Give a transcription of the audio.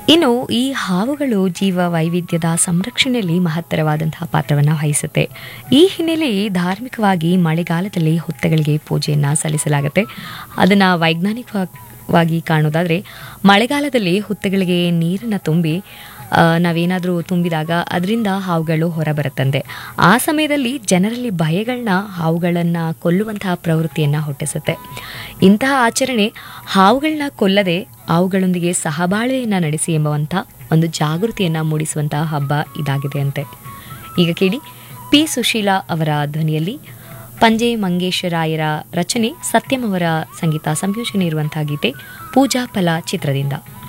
ಇನ್ನು ಈ ಹಾವುಗಳು ಜೀವ ವೈವಿಧ್ಯದ ಸಂರಕ್ಷಣೆಯಲ್ಲಿ ಮಹತ್ತರವಾದಂತಹ ಪಾತ್ರವನ್ನು ವಹಿಸುತ್ತೆ ಈ ಹಿನ್ನೆಲೆಯಲ್ಲಿ ಧಾರ್ಮಿಕವಾಗಿ ಮಳೆಗಾಲದಲ್ಲಿ ಹುತ್ತಗಳಿಗೆ ಪೂಜೆಯನ್ನು ಸಲ್ಲಿಸಲಾಗುತ್ತೆ ಅದನ್ನು ವೈಜ್ಞಾನಿಕವಾಗಿ ಕಾಣೋದಾದರೆ ಮಳೆಗಾಲದಲ್ಲಿ ಹುತ್ತಗಳಿಗೆ ನೀರನ್ನು ತುಂಬಿ ಆ, ನಾವೇನಾದರೂ ತುಂಬಿದಾಗ ಅದರಿಂದ ಹಾವುಗಳು ಹೊರಬರುತ್ತಂತೆ ಆ ಸಮಯದಲ್ಲಿ ಜನರಲ್ಲಿ ಭಯಗಳನ್ನ ಹಾವುಗಳನ್ನು ಕೊಲ್ಲುವಂತಹ ಪ್ರವೃತ್ತಿಯನ್ನು ಹುಟ್ಟಿಸುತ್ತೆ ಇಂತಹ ಆಚರಣೆ ಹಾವುಗಳನ್ನ ಕೊಲ್ಲದೆ ಅವುಗಳೊಂದಿಗೆ ಸಹಬಾಳ್ವೆಯನ್ನು ನಡೆಸಿ ಎಂಬುವಂಥ ಒಂದು ಜಾಗೃತಿಯನ್ನು ಮೂಡಿಸುವಂತಹ ಹಬ್ಬ ಇದಾಗಿದೆ ಅಂತೆ ಈಗ ಕೇಳಿ ಪಿ ಸುಶೀಲಾ ಅವರ ಧ್ವನಿಯಲ್ಲಿ ಪಂಜೆ ಮಂಗೇಶರಾಯರ ರಚನೆ ಸತ್ಯಂ ಅವರ ಸಂಗೀತ ಸಂಯೋಜನೆ ಇರುವಂತಹ ಗೀತೆ ಪೂಜಾ ಫಲ ಚಿತ್ರದಿಂದ